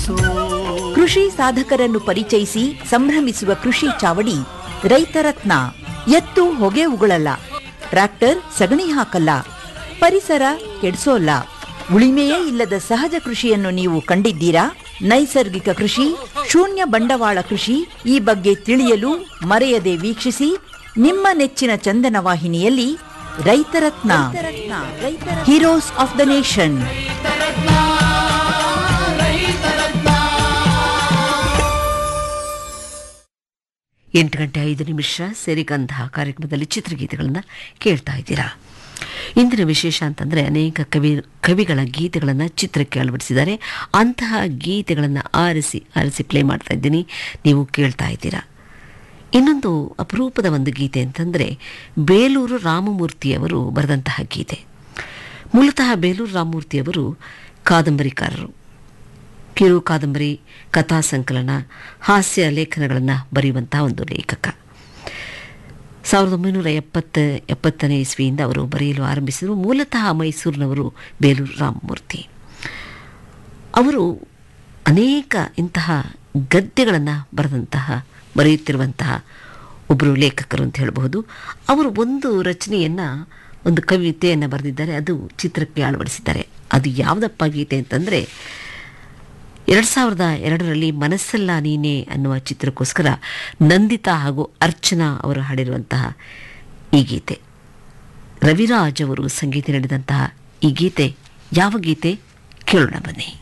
ಬೆಳೆಸೋ ಕೃಷಿ ಸಾಧಕರನ್ನು ಪರಿಚಯಿಸಿ ಸಂಭ್ರಮಿಸುವ ಕೃಷಿ ಚಾವಡಿ ರೈತರತ್ನ ಎತ್ತು ಹೊಗೆ ಉಗುಳಲ್ಲ ಟ್ರ್ಯಾಕ್ಟರ್ ಸಗಣಿ ಹಾಕಲ್ಲ ಪರಿಸರ ಕೆಡಿಸೋಲ್ಲ ಉಳಿಮೆಯೇ ಇಲ್ಲದ ಸಹಜ ಕೃಷಿಯನ್ನು ನೀವು ಕಂಡಿದ್ದೀರಾ ನೈಸರ್ಗಿಕ ಕೃಷಿ ಶೂನ್ಯ ಬಂಡವಾಳ ಕೃಷಿ ಈ ಬಗ್ಗೆ ತಿಳಿಯಲು ಮರೆಯದೆ ವೀಕ್ಷಿಸಿ ನಿಮ್ಮ ನೆಚ್ಚಿನ ಚಂದನ ವಾಹಿನಿಯಲ್ಲಿ Raitharatna heroes of the nation ಎಂಟು ಗಂಟೆ ಐದು ನಿಮಿಷ ಸೇರಿಗಂಧ ಕಾರ್ಯಕ್ರಮದಲ್ಲಿ ಚಿತ್ರಗೀತೆಗಳನ್ನು ಕೇಳ್ತಾ ಇದ್ದೀರಾ ಇಂದಿನ ವಿಶೇಷ ಅಂತಂದರೆ ಅನೇಕ ಕವಿ ಕವಿಗಳ ಗೀತೆಗಳನ್ನು ಚಿತ್ರಕ್ಕೆ ಅಳವಡಿಸಿದ್ದಾರೆ ಅಂತಹ ಗೀತೆಗಳನ್ನು ಆರಿಸಿ ಆರಿಸಿ ಪ್ಲೇ ಮಾಡ್ತಾ ಇದ್ದೀನಿ ನೀವು ಕೇಳ್ತಾ ಇದ್ದೀರಾ ಇನ್ನೊಂದು ಅಪರೂಪದ ಒಂದು ಗೀತೆ ಅಂತಂದರೆ ಬೇಲೂರು ರಾಮಮೂರ್ತಿಯವರು ಬರೆದಂತಹ ಗೀತೆ ಮೂಲತಃ ಬೇಲೂರು ರಾಮಮೂರ್ತಿಯವರು ಕಾದಂಬರಿಕಾರರು ಕಿರು ಕಾದಂಬರಿ ಕಥಾ ಸಂಕಲನ ಹಾಸ್ಯ ಲೇಖನಗಳನ್ನು ಬರೆಯುವಂತಹ ಒಂದು ಲೇಖಕ ಸಾವಿರದ ಒಂಬೈನೂರ ಎಪ್ಪತ್ತ ಎಪ್ಪತ್ತನೇ ಇಸ್ವಿಯಿಂದ ಅವರು ಬರೆಯಲು ಆರಂಭಿಸಿದರು ಮೂಲತಃ ಮೈಸೂರಿನವರು ಬೇಲೂರು ರಾಮಮೂರ್ತಿ ಅವರು ಅನೇಕ ಇಂತಹ ಗದ್ಯಗಳನ್ನು ಬರೆದಂತಹ ಬರೆಯುತ್ತಿರುವಂತಹ ಒಬ್ಬರು ಲೇಖಕರು ಅಂತ ಹೇಳಬಹುದು ಅವರು ಒಂದು ರಚನೆಯನ್ನು ಒಂದು ಕವಿತೆಯನ್ನು ಬರೆದಿದ್ದಾರೆ ಅದು ಚಿತ್ರಕ್ಕೆ ಅಳವಡಿಸಿದ್ದಾರೆ ಅದು ಯಾವುದಪ್ಪ ಗೀತೆ ಅಂತಂದರೆ ಎರಡು ಸಾವಿರದ ಎರಡರಲ್ಲಿ ಮನಸ್ಸಲ್ಲ ನೀನೆ ಅನ್ನುವ ಚಿತ್ರಕ್ಕೋಸ್ಕರ ನಂದಿತಾ ಹಾಗೂ ಅರ್ಚನಾ ಅವರು ಹಾಡಿರುವಂತಹ ಈ ಗೀತೆ ರವಿರಾಜ್ ಅವರು ಸಂಗೀತ ನೀಡಿದಂತಹ ಈ ಗೀತೆ ಯಾವ ಗೀತೆ ಕೇಳೋಣ ಬನ್ನಿ